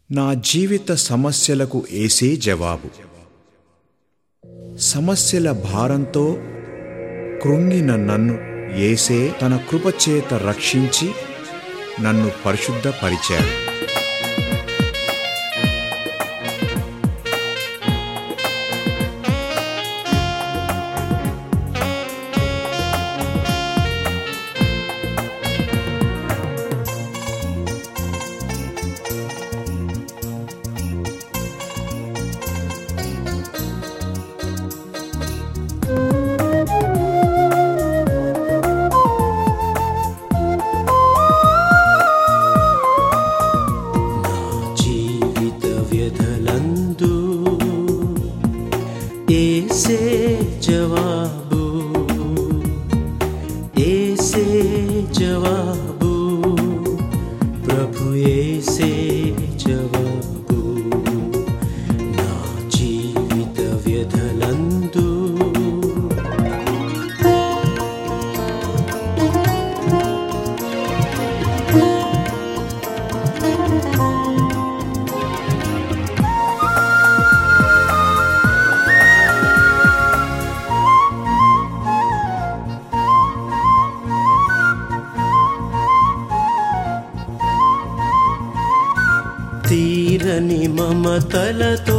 నా జీవిత సమస్యలకు ఏసే జవాబు సమస్యల భారంతో కృంగిన నన్ను ఏసే తన కృపచేత రక్షించి నన్ను పరిశుద్ధపరిచాడు జీవిత వ్యధలందు ఏసే జవాబు ఏసే జవాబు ప్రభు ఏసే జవాబు నా జీవిత వ్యధలందు తీరని మమతలతో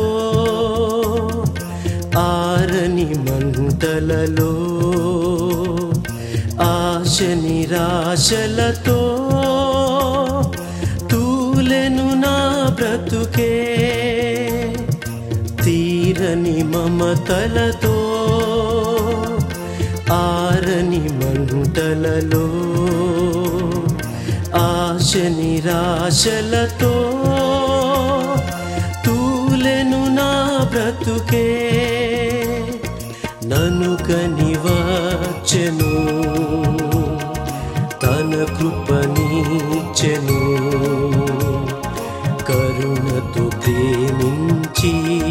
ఆరని మంటలలో ఆశ నిరాశలతో తూలెను నా బ్రతుకే తీరని మమతలతో ఆరని మంటలలో ఆశ నిరాశలతో తూలెను నా బ్రతుకే నన్ను కనివచెను తన కృపణించెను కరుణతో ప్రేమించి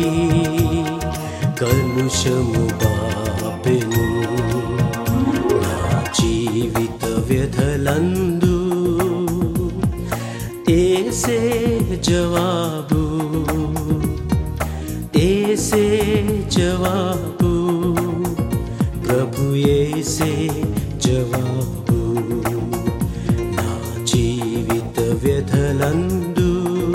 కలుషము బాపెను నా జీవిత వ్యధలందు ఏసే జవాబు ఏసే జవాబు ప్రభు ఏసే జవాబు నా జీవిత వ్యధలందు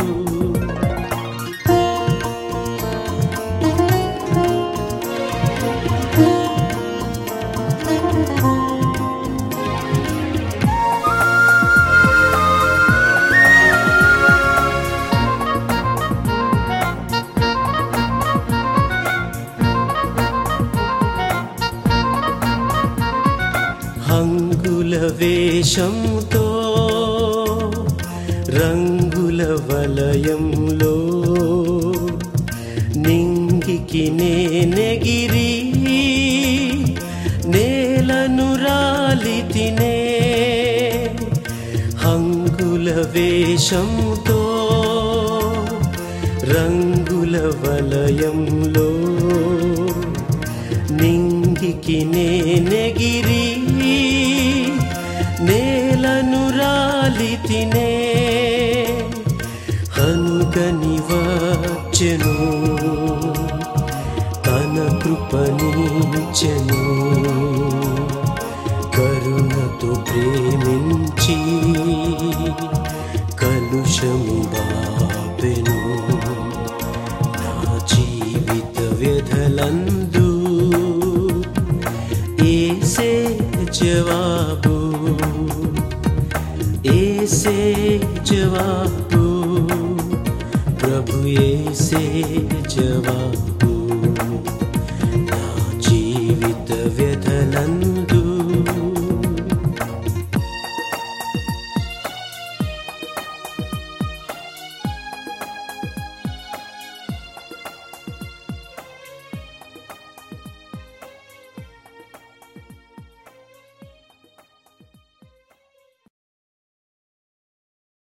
హంగుల వేషంతో రంగుల వలయంలో నింగికి నేనెగిరి నేలను రాలి తినే హంగుల వేషంతో రంగుల వలయంలో నింగికి నేనెగిరి నేలను రాలి తినే హనుగని వచ్చెను తన కృపణించెను కరుణతో ప్రేమించి కలుషము బాపెను నా జీవిత వ్యధలందు ఏసే జవాబు ఏసే జవాబు ప్రభు ఏసే జవాబు